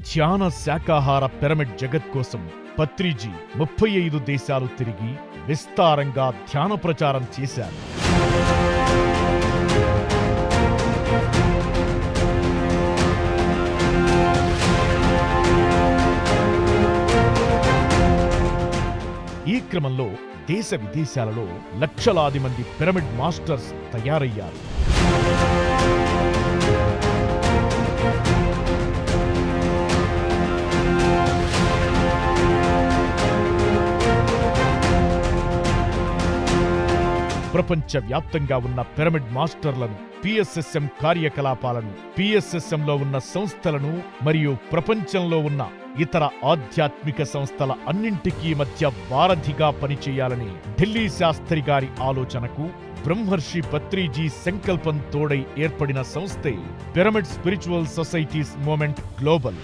ధ్యాన శాకాహార పిరమిడ్ జగత్ కోసం పత్రిజీ ముప్పై ఐదు దేశాలు తిరిగి విస్తారంగా ధ్యాన ప్రచారం చేశారు ఈ క్రమంలో దేశ విదేశాలలో లక్షలాది మంది పిరమిడ్ మాస్టర్స్ తయారయ్యారు ప్రపంచ వ్యాప్తంగా ఉన్న పిరమిడ్ మాస్టర్లను పిఎస్ఎస్ఎం కార్యకలాపాలను పిఎస్ఎస్ఎం లో ఉన్న సంస్థలను మరియు ప్రపంచంలో ఉన్న ఇతర ఆధ్యాత్మిక సంస్థల అన్నింటికీ మధ్య వారధిగా పనిచేయాలని ఢిల్లీ శాస్త్రి గారి ఆలోచనకు బ్రహ్మర్షి పత్రిజీ సంకల్పం తోడై ఏర్పడిన సంస్థే pyramid spiritual societies movement global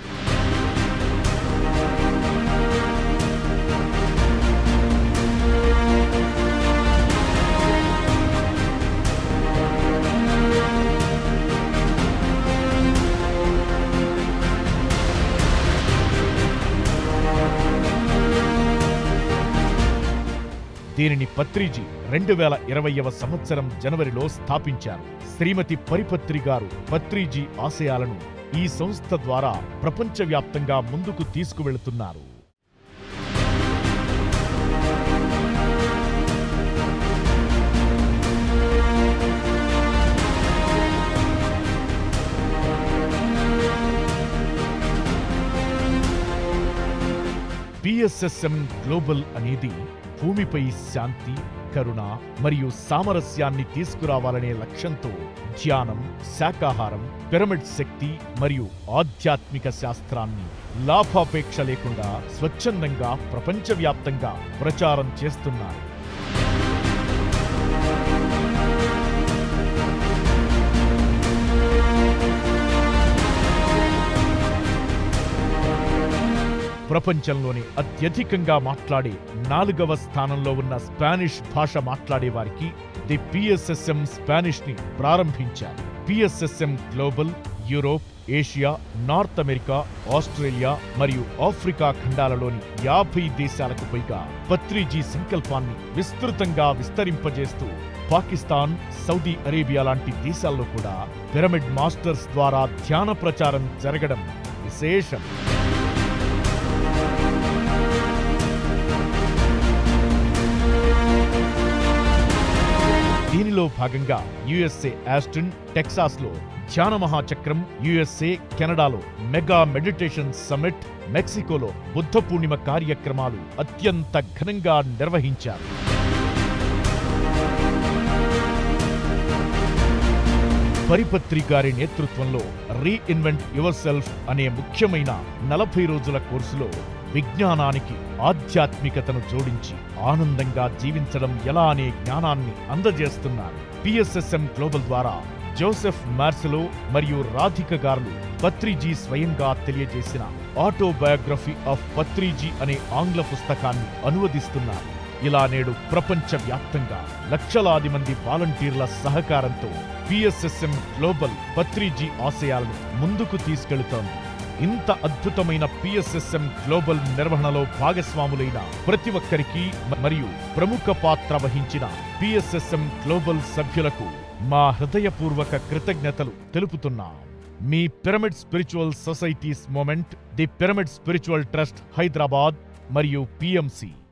దీనిని పత్రిజీ రెండు వేల ఇరవైవ సంవత్సరం జనవరిలో స్థాపించారు శ్రీమతి పరిపత్రి గారు పత్రిజీ ఆశయాలను ఈ సంస్థ ద్వారా ప్రపంచవ్యాప్తంగా ముందుకు తీసుకువెళుతున్నారు పిఎస్ఎస్ఎం గ్లోబల్ అనేది భూమిపై శాంతి కరుణ మరియు సామరస్యాన్ని తీసుకురావాలనే లక్ష్యంతో ధ్యానం శాకాహారం పిరమిడ్ శక్తి మరియు ఆధ్యాత్మిక శాస్త్రాన్ని లాభాపేక్ష లేకుండా స్వచ్ఛందంగా ప్రపంచవ్యాప్తంగా ప్రచారం చేస్తున్నారు ప్రపంచంలోని అత్యధికంగా మాట్లాడే నాలుగవ స్థానంలో ఉన్న స్పానిష్ భాష మాట్లాడే వారికి ది పిఎస్ఎస్ఎం స్పానిష్ ని ప్రారంభించారు PSSM global Europe Asia North America Australia మరియు ఆఫ్రికా ఖండాలలోని యాభై దేశాలకు పైగా పత్రిజీ సంకల్పాన్ని విస్తృతంగా విస్తరింపజేస్తూ పాకిస్తాన్ సౌదీ అరేబియా లాంటి దేశాల్లో కూడా పిరమిడ్ మాస్టర్స్ ద్వారా ధ్యాన ప్రచారం జరగడం విశేషం దీనిలో భాగంగా యుఎస్ఏ ఆస్టిన్ టెక్సాస్ లో ధ్యాన మహాచక్రం యుఎస్ఏ కెనడాలో మెగా మెడిటేషన్ సమ్మిట్ మెక్సికోలో బుద్ధ పూర్ణిమ కార్యక్రమాలు అత్యంత ఘనంగా నిర్వహించారు పరిపత్రి గారి నేతృత్వంలో రీఇన్వెంట్ యువర్ సెల్ఫ్ అనే ముఖ్యమైన నలభై రోజుల కోర్సులో విజ్ఞానానికి ఆధ్యాత్మికతను జోడించి ఆనందంగా జీవించడం ఎలా అనే జ్ఞానాన్ని అందజేస్తున్నారు పిఎస్ఎస్ఎం గ్లోబల్ ద్వారా జోసెఫ్ మార్సెలో మరియు రాధిక గారులు పత్రిజీ స్వయంగా తెలియజేసిన ఆటోబయోగ్రఫీ ఆఫ్ పత్రిజీ అనే ఆంగ్ల పుస్తకాన్ని అనువదిస్తున్నారు ఇలా నేడు ప్రపంచ వ్యాప్తంగా లక్షలాది మంది వాలంటీర్ల సహకారంతో పిఎస్ఎస్ఎం గ్లోబల్ పత్రిజీ ఆశయాలను ముందుకు తీసుకెళుతోంది ఇంత అద్భుతమైన పిఎస్ఎస్ఎం గ్లోబల్ నిర్వహణలో భాగస్వాములైన ప్రతి ఒక్కరికి మరియు ప్రముఖ పాత్ర వహించిన పిఎస్ఎస్ఎం గ్లోబల్ సభ్యులకు మా హృదయపూర్వక కృతజ్ఞతలు తెలుపుతున్నాం మీ pyramid spiritual societies movement the pyramid spiritual trust Hyderabad మరియు పిఎంసి